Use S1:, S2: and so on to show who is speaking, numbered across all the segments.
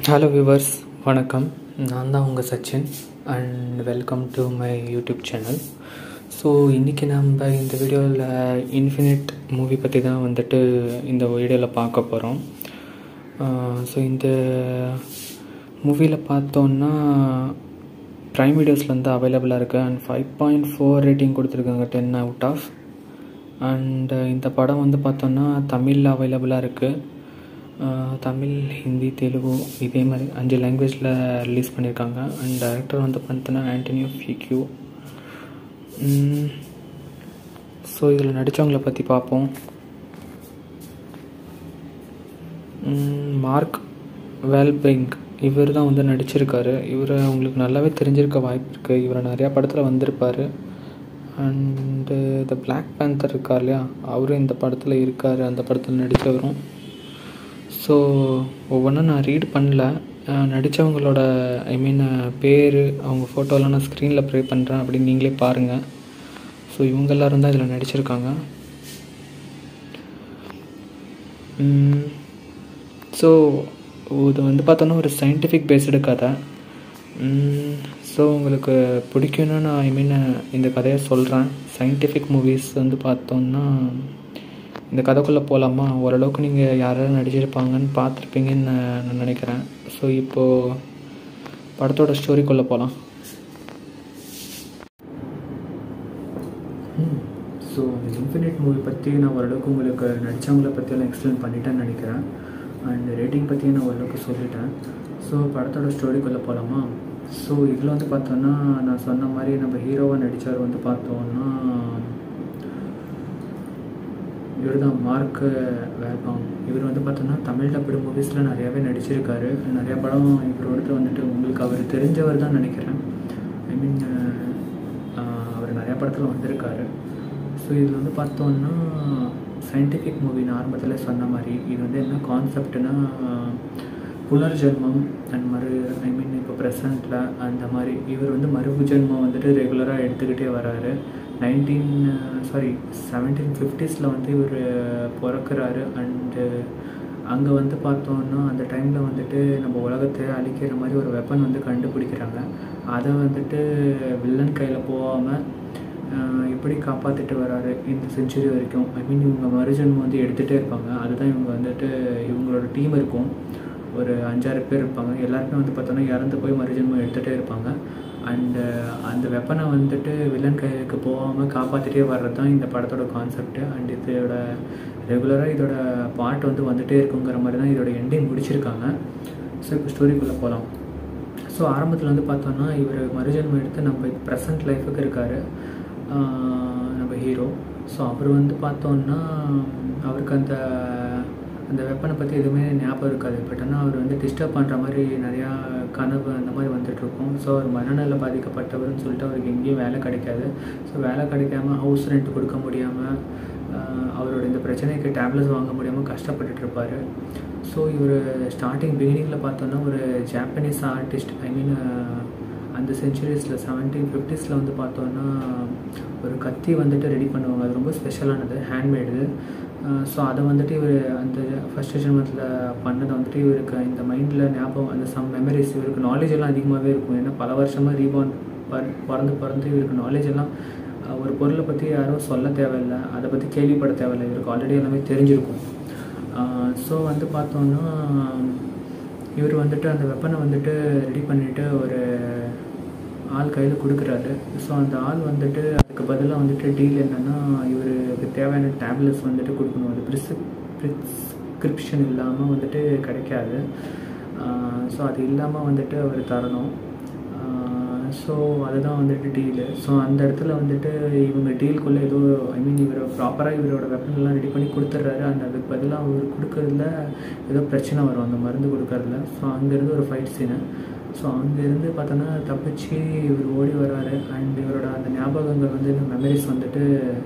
S1: hello viewers வணக்கம் நான் தான் உங்கள் Sachin and welcome to my YouTube channel so இன்றைக்கி நம்ம இந்த வீடியோவில் இன்ஃபினிட் மூவி பற்றி தான் வந்துட்டு இந்த வீடியோவில் பார்க்க போகிறோம் ஸோ இந்த மூவியில் பார்த்தோன்னா ப்ரைம் வீடியோஸில் வந்து அவைலபிளாக இருக்குது and five point four rating கொடுத்துருக்காங்க டென் அவுட் ஆஃப் அண்ட் இந்த படம் வந்து பார்த்தோன்னா தமிழில் அவைலபிளாக இருக்குது தமிழ் ஹிந்தி தெலுங்கு இதே மாதிரி அஞ்சு லாங்குவேஜில் ரிலீஸ் பண்ணியிருக்காங்க அண்ட் டைரக்டர் வந்து பார்த்தோன்னா ஆண்டனியோ ஃபிக்யூ ஸோ இதில் நடித்தவங்களை பற்றி பார்ப்போம் மார்க் வேல்பிங்க் இவர் தான் வந்து நடிச்சிருக்காரு இவரை உங்களுக்கு நல்லாவே தெரிஞ்சிருக்க வாய்ப்பு இருக்குது இவரை நிறையா படத்தில் வந்திருப்பார் அண்டு த பிளாக் பேந்தர் இருக்கார் இல்லையா அவரும் இந்த படத்தில் இருக்கார் அந்த படத்தில் நடித்தவரும் ஸோ ஒவ்வொன்றும் நான் ரீட் பண்ணல நடித்தவங்களோட ஐ மீன் பேர் அவங்க ஃபோட்டோலாம் நான் ஸ்க்ரீனில் ப்ரே பண்ணுறேன் அப்படின்னு நீங்களே பாருங்கள் ஸோ இவங்க எல்லோரும் தான் இதில் நடிச்சிருக்காங்க ஸோ இது வந்து பார்த்தோன்னா ஒரு சயின்டிஃபிக் பேஸ்டு கதை ஸோ உங்களுக்கு பிடிக்கும்னு நான் ஐ மீன் இந்த கதையை சொல்கிறேன் சயின்டிஃபிக் மூவிஸ் வந்து பார்த்தோன்னா இந்த கதைக்குள்ளே போகலாமா ஓரளவுக்கு நீங்கள் யாராவது நடிச்சிருப்பாங்கன்னு பார்த்துருப்பீங்கன்னு நான் நினைக்கிறேன் ஸோ இப்போது படத்தோட ஸ்டோரிக்குள்ளே போகலாம் ஸோ இந்த இன்ஃபினிட் மூவி பற்றி நான் ஓரளவுக்கு உங்களுக்கு நடித்தவங்கள பற்றியெல்லாம் எக்ஸ்பிளைன் பண்ணிட்டேன்னு நினைக்கிறேன் அண்ட் ரேட்டிங் பற்றி நான் ஓரளவுக்கு சொல்லிட்டேன் ஸோ படத்தோட ஸ்டோரிக்குள்ளே போகலாமா ஸோ இதில் வந்து பார்த்தோன்னா நான் சொன்ன மாதிரி நம்ம ஹீரோவாக நடித்தவர் வந்து பார்த்தோன்னா இவர் தான் மார்க் வேல்பாங் இவர் வந்து பார்த்தோன்னா தமிழ் டப்பிடு மூவிஸில் நிறையாவே நடிச்சிருக்காரு நிறையா படம் இவரோடது வந்துட்டு உங்களுக்கு அவர் தெரிஞ்சவர் தான் நினைக்கிறேன் ஐ மீன் அவர் நிறையா படத்தில் வந்திருக்காரு ஸோ இதில் வந்து பார்த்தோன்னா சயின்டிஃபிக் மூவி நான் ஆரம்பத்தில் சொன்ன மாதிரி இது வந்து என்ன கான்செப்ட்னா புனர்ஜென்மம் அண்ட் மறு ஐ மீன் இப்போ ப்ரெசண்ட்டில் அந்த மாதிரி இவர் வந்து மறுபு ஜென்மம் வந்துட்டு ரெகுலராக எடுத்துக்கிட்டே வராரு நைன்டீன் சாரி செவன்டீன் ஃபிஃப்டிஸில் வந்து இவர் பிறக்கிறாரு அண்டு அங்கே வந்து பார்த்தோன்னா அந்த டைமில் வந்துட்டு நம்ம உலகத்தை அழிக்கிற மாதிரி ஒரு வெப்பன் வந்து கண்டுபிடிக்கிறாங்க அதை வந்துட்டு வில்லன் கையில் போகாமல் எப்படி காப்பாற்றிட்டு வராரு இந்த செஞ்சுரி வரைக்கும் ஐ மீன் இவங்க மறுஜன்மம் வந்து எடுத்துகிட்டே இருப்பாங்க அதுதான் இவங்க வந்துட்டு இவங்களோட டீம் இருக்கும் ஒரு அஞ்சாறு பேர் இருப்பாங்க எல்லாருமே வந்து பார்த்தோன்னா இறந்து போய் மறுஜன்மம் எடுத்துகிட்டே இருப்பாங்க அண்டு அந்த வெப்பனை வந்துட்டு வில்லன் கைக்கு போகாமல் காப்பாற்றிட்டே வர்றது தான் இந்த படத்தோட கான்செப்ட்டு அண்ட் இதோட ரெகுலராக இதோட பாட்டு வந்து வந்துகிட்டே இருக்குங்கிற மாதிரி தான் இதோட எண்டிங் முடிச்சிருக்காங்க ஸோ இப்போ ஸ்டோரிக்குள்ளே போகலாம் ஸோ ஆரம்பத்தில் வந்து பார்த்தோன்னா இவர் மறுஜன்மம் எடுத்து நம்ம ப்ரெசன்ட் லைஃபுக்கு இருக்கார் நம்ம ஹீரோ ஸோ அவர் வந்து பார்த்தோன்னா அவருக்கு அந்த அந்த வெப்பனை பற்றி எதுவுமே ஞாபகம் இருக்காது பட் ஆனால் அவர் வந்து டிஸ்டர்ப் பண்ணுற மாதிரி நிறையா கனவு அந்த மாதிரி வந்துட்டுருக்கும் ஸோ அவர் மனநல பாதிக்கப்பட்டவர்னு சொல்லிட்டு அவருக்கு எங்கேயும் வேலை கிடைக்காது ஸோ வேலை கிடைக்காம ஹவுஸ் ரெண்ட் கொடுக்க முடியாமல் அவரோட இந்த பிரச்சனைக்கு டேப்லெட்ஸ் வாங்க முடியாமல் கஷ்டப்பட்டுட்டு இருப்பார் ஸோ இவர் ஸ்டார்டிங் பிகினிங்கில் பார்த்தோன்னா ஒரு ஜாப்பனீஸ் ஆர்டிஸ்ட் ஐ மீன் அந்த செஞ்சுரிஸில் செவன்டீன் ஃபிஃப்டிஸில் வந்து பார்த்தோன்னா ஒரு கத்தி வந்துட்டு ரெடி பண்ணுவாங்க அது ரொம்ப ஸ்பெஷலானது ஹேண்ட்மேடு ஸோ அதை வந்துட்டு இவர் அந்த ஃபஸ்ட் ஜென்மத்தில் பண்ணதை வந்துட்டு இவருக்கு இந்த மைண்டில் ஞாபகம் அந்த சம் மெமரிஸ் இவருக்கு நாலேஜ் எல்லாம் அதிகமாகவே இருக்கும் ஏன்னா பல வருஷமாக ரீபார்ன் பிறந்து பிறந்து இவருக்கு நாலேஜ் எல்லாம் ஒரு பொருளை பற்றி யாரும் சொல்ல தேவையில்லை அதை பற்றி கேள்விப்பட தேவையில்லை இவருக்கு ஆல்ரெடி எல்லாமே தெரிஞ்சிருக்கும் ஸோ வந்து பார்த்தோன்னா இவர் வந்துட்டு அந்த வெப்பனை வந்துட்டு ரெடி பண்ணிவிட்டு ஒரு ஆள் கையில் கொடுக்குறாரு ஸோ அந்த ஆள் வந்துட்டு அதுக்கு பதிலாக வந்துட்டு டீல் என்னென்னா இவருக்கு தேவையான டேப்லெட்ஸ் வந்துட்டு கொடுக்கணும் அது ப்ரிஸ் ப்ரிஸ்கிரிப்ஷன் இல்லாமல் வந்துட்டு கிடைக்காது ஸோ அது இல்லாமல் வந்துட்டு அவர் தரணும் ஸோ அதுதான் வந்துட்டு டீலு ஸோ அந்த இடத்துல வந்துட்டு இவங்க டீலுக்குள்ளே ஏதோ ஐ மீன் இவர் ப்ராப்பராக இவரோட வெப்பன்லாம் ரெடி பண்ணி கொடுத்துட்றாரு அந்த அதுக்கு பதிலாக அவர் கொடுக்கறதுல ஏதோ பிரச்சனை வரும் அந்த மருந்து கொடுக்கறதுல ஸோ அங்கேருந்து ஒரு ஃபைட் சீனு ஸோ அங்கேருந்து பார்த்தோன்னா தப்பிச்சு இவர் ஓடி வராரு அண்ட் இவரோட அந்த ஞாபகங்கள் வந்து இந்த மெமரிஸ் வந்துட்டு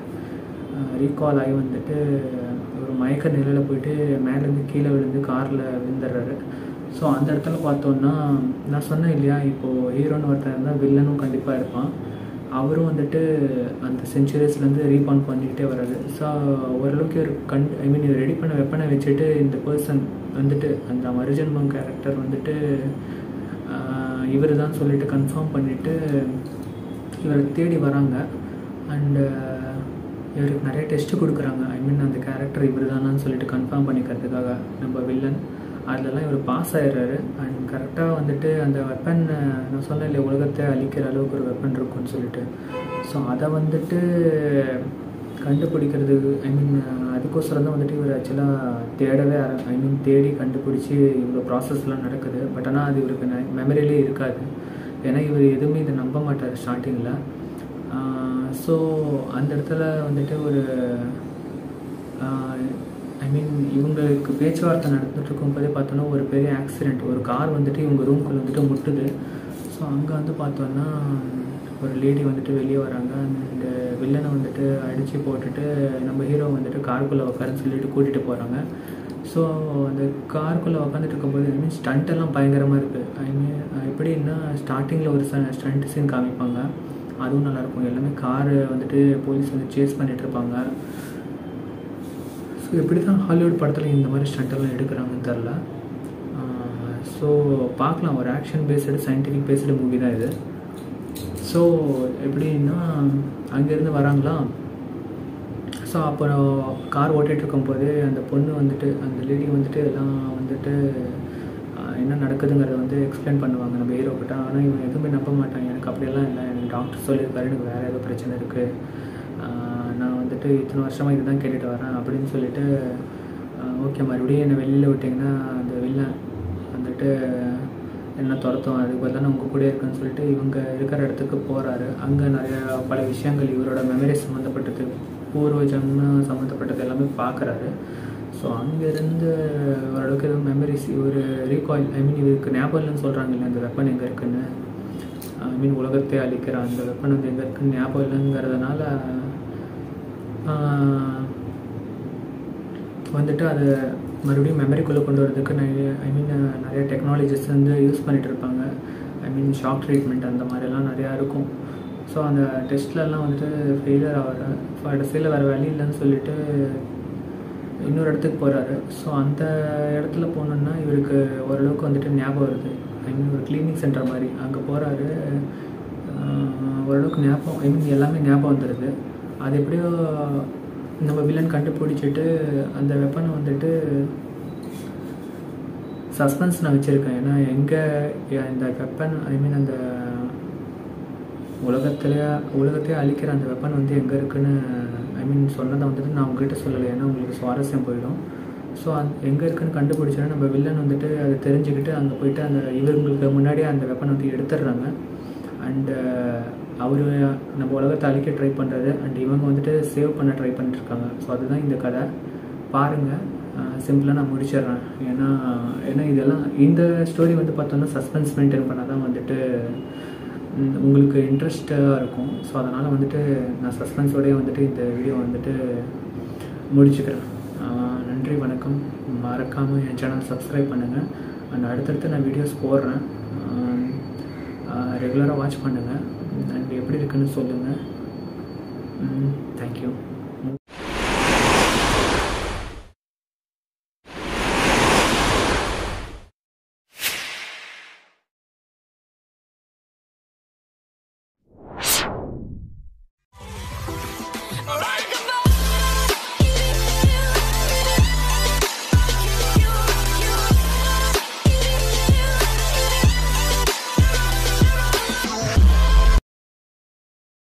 S1: ரீகால் ஆகி வந்துட்டு ஒரு மயக்க நிலையில் போயிட்டு மேலேருந்து கீழே விழுந்து காரில் விழுந்துடுறாரு ஸோ அந்த இடத்துல பார்த்தோன்னா நான் சொன்னேன் இல்லையா இப்போது ஹீரோன்னு ஒருத்தர் இருந்தால் வில்லனும் கண்டிப்பாக இருப்பான் அவரும் வந்துட்டு அந்த செஞ்சுரிஸ்லேருந்து ரீபான் பண்ணிக்கிட்டே வர்றாரு ஸோ ஓரளவுக்கு ஒரு கண் ஐ மீன் இவர் ரெடி பண்ண வெப்பனை வச்சுட்டு இந்த பர்சன் வந்துட்டு அந்த மருஜன்மம் கேரக்டர் வந்துட்டு இவர் தான் சொல்லிட்டு கன்ஃபார்ம் பண்ணிவிட்டு இவரை தேடி வராங்க அண்டு இவருக்கு நிறைய டெஸ்ட்டு கொடுக்குறாங்க ஐ மீன் அந்த கேரக்டர் இவர் தானான்னு சொல்லிட்டு கன்ஃபார்ம் பண்ணிக்கிறதுக்காக நம்ம வில்லன் அதிலலாம் இவர் பாஸ் ஆயிடுறாரு அண்ட் கரெக்டாக வந்துட்டு அந்த வெப்பன் நான் சொன்னேன் இல்லையா உலகத்தை அழிக்கிற அளவுக்கு ஒரு வெப்பன் இருக்கும்னு சொல்லிட்டு ஸோ அதை வந்துட்டு கண்டுபிடிக்கிறது ஐ மீன் அதுக்கோசரம் தான் வந்துட்டு இவர் ஆக்சுவலாக தேடவே ஐ மீன் தேடி கண்டுபிடிச்சி இவ்வளோ ப்ராசஸ்லாம் நடக்குது பட் ஆனால் அது இவருக்கு மெமரியிலே இருக்காது ஏன்னா இவர் எதுவுமே இதை நம்ப மாட்டார் ஸ்டார்டிங்கில் ஸோ அந்த இடத்துல வந்துட்டு ஒரு ஐ மீன் இவங்களுக்கு பேச்சுவார்த்தை நடந்துட்டு இருக்கும்போதே பார்த்தோன்னா ஒரு பெரிய ஆக்சிடெண்ட் ஒரு கார் வந்துட்டு இவங்க ரூம்குள்ளே வந்துட்டு முட்டுது ஸோ அங்கே வந்து பார்த்தோன்னா ஒரு லேடி வந்துட்டு வெளியே வராங்க அந்த வில்லனை வந்துட்டு அடித்து போட்டுட்டு நம்ம ஹீரோ வந்துட்டு காருக்குள்ளே உட்காருன்னு சொல்லிட்டு கூட்டிகிட்டு போகிறாங்க ஸோ அந்த காருக்குள்ளே உட்காந்துட்டு இருக்கும்போது ஐ மீன் ஸ்டண்ட் எல்லாம் பயங்கரமாக இருக்குது ஐ மீன் எப்படின்னா ஸ்டார்டிங்கில் ஒரு ஸ்டண்ட் சீன் காமிப்பாங்க அதுவும் நல்லாயிருக்கும் எல்லாமே காரு வந்துட்டு போலீஸ் வந்து சேஸ் பண்ணிகிட்டு இருப்பாங்க ஸோ எப்படி தான் ஹாலிவுட் படத்தில் இந்த மாதிரி ஸ்டண்டெல்லாம் எடுக்கிறாங்கன்னு தெரில ஸோ பார்க்கலாம் ஒரு action based scientific based movie தான் இது ஸோ எப்படின்னா அங்கேருந்து வராங்களா ஸோ அப்புறம் கார் ஓட்டிகிட்டு இருக்கும்போது அந்த பொண்ணு வந்துட்டு அந்த லேடி வந்துட்டு எல்லாம் வந்துட்டு என்ன நடக்குதுங்கிறத வந்து எக்ஸ்பிளைன் பண்ணுவாங்க நம்ம ஹீரோ கிட்ட ஆனால் இவன் எதுவுமே நம்ப மாட்டான் எனக்கு அப்படியெல்லாம் இல்லை எனக்கு டாக்டர் சொல்லியிருக்காரு எனக்கு வேறு ஏதோ பிரச்சனை இருக்குது நான் வந்துட்டு இத்தனை வருஷமாக இதுதான் கேட்டுட்டு வரேன் அப்படின்னு சொல்லிட்டு ஓகே மறுபடியும் என்னை வெளியில் விட்டிங்கன்னா அந்த வில்லன் வந்துட்டு என்ன துரத்தும் அதுக்கு பதிலாக நான் உங்கள் கூட இருக்கேன்னு சொல்லிட்டு இவங்க இருக்கிற இடத்துக்கு போகிறாரு அங்கே நிறைய பல விஷயங்கள் இவரோட மெமரி சம்மந்தப்பட்டது பூர்வ ஜன்ம சம்மந்தப்பட்டது எல்லாமே பார்க்குறாரு ஸோ அங்கேருந்து ஓரளவுக்கு எதுவும் மெமரிஸ் இவர் ரீகாயில் ஐ மீன் இவருக்கு ஞாபகம் இல்லைன்னு சொல்கிறாங்க இல்லை அந்த வெப்பன் எங்கே இருக்குன்னு ஐ மீன் உலகத்தை அழிக்கிற அந்த வெப்பன் வந்து எங்கே இருக்குன்னு ஞாபகம் இல்லைங்கிறதுனால வந்துட்டு அதை மறுபடியும் மெமரிக்குள்ளே கொண்டு வரதுக்கு நிறைய ஐ மீன் நிறைய டெக்னாலஜிஸ் வந்து யூஸ் பண்ணிகிட்டு இருப்பாங்க ஐ மீன் ஷாக் ட்ரீட்மெண்ட் அந்த மாதிரிலாம் நிறையா இருக்கும் ஸோ அந்த டெஸ்ட்லலாம் வந்துட்டு ஃபெயிலியர் ஆகிற கடைசியில் வேறு வழி இல்லைன்னு சொல்லிட்டு இன்னொரு இடத்துக்கு போகிறாரு ஸோ அந்த இடத்துல போனோன்னா இவருக்கு ஓரளவுக்கு வந்துட்டு ஞாபகம் வருது ஐ மீன் ஒரு கிளீனிக் சென்டர் மாதிரி அங்கே போகிறாரு ஓரளவுக்கு ஞாபகம் ஐ மீன் எல்லாமே ஞாபகம் வந்துடுது அது எப்படியோ நம்ம வில்லன் கண்டுபிடிச்சிட்டு அந்த வெப்பனை வந்துட்டு சஸ்பென்ஸ் நான் வச்சுருக்கேன் ஏன்னா எங்கே இந்த வெப்பன் ஐ மீன் அந்த உலகத்துலேயே உலகத்தையே அழிக்கிற அந்த வெப்பன் வந்து எங்கே இருக்குன்னு ஐ மீன் சொன்னதை வந்துட்டு நான் உங்ககிட்ட சொல்லலை ஏன்னா உங்களுக்கு சுவாரஸ்யம் போயிடும் ஸோ அந் எங்கே இருக்குன்னு கண்டுபிடிச்சோன்னா நம்ம வில்லன் வந்துட்டு அதை தெரிஞ்சுக்கிட்டு அங்கே போயிட்டு அந்த இவங்களுக்கு முன்னாடியே அந்த வெப்பன் வந்து எடுத்துடுறாங்க அண்டு அவர் நம்ம உலகத்தை அழிக்க ட்ரை பண்ணுறது அண்ட் இவங்க வந்துட்டு சேவ் பண்ண ட்ரை பண்ணிட்டுருக்காங்க ஸோ அதுதான் இந்த கதை பாருங்கள் சிம்பிளாக நான் முடிச்சிடுறேன் ஏன்னா ஏன்னா இதெல்லாம் இந்த ஸ்டோரி வந்து பார்த்தோன்னா சஸ்பென்ஸ் மெயின்டைன் பண்ணால் தான் வந்துட்டு உங்களுக்கு இன்ட்ரெஸ்ட்டாக இருக்கும் ஸோ அதனால் வந்துட்டு நான் சஸ்பென்ஸோடய வந்துட்டு இந்த வீடியோ வந்துட்டு முடிச்சுக்கிறேன் நன்றி வணக்கம் மறக்காமல் என் சேனல் சப்ஸ்கிரைப் பண்ணுங்கள் அண்ட் அடுத்தடுத்து நான் வீடியோஸ் போடுறேன் ரெகுலராக வாட்ச் பண்ணுங்கள் அண்ட் எப்படி இருக்குன்னு சொல்லுங்கள் தேங்க்யூ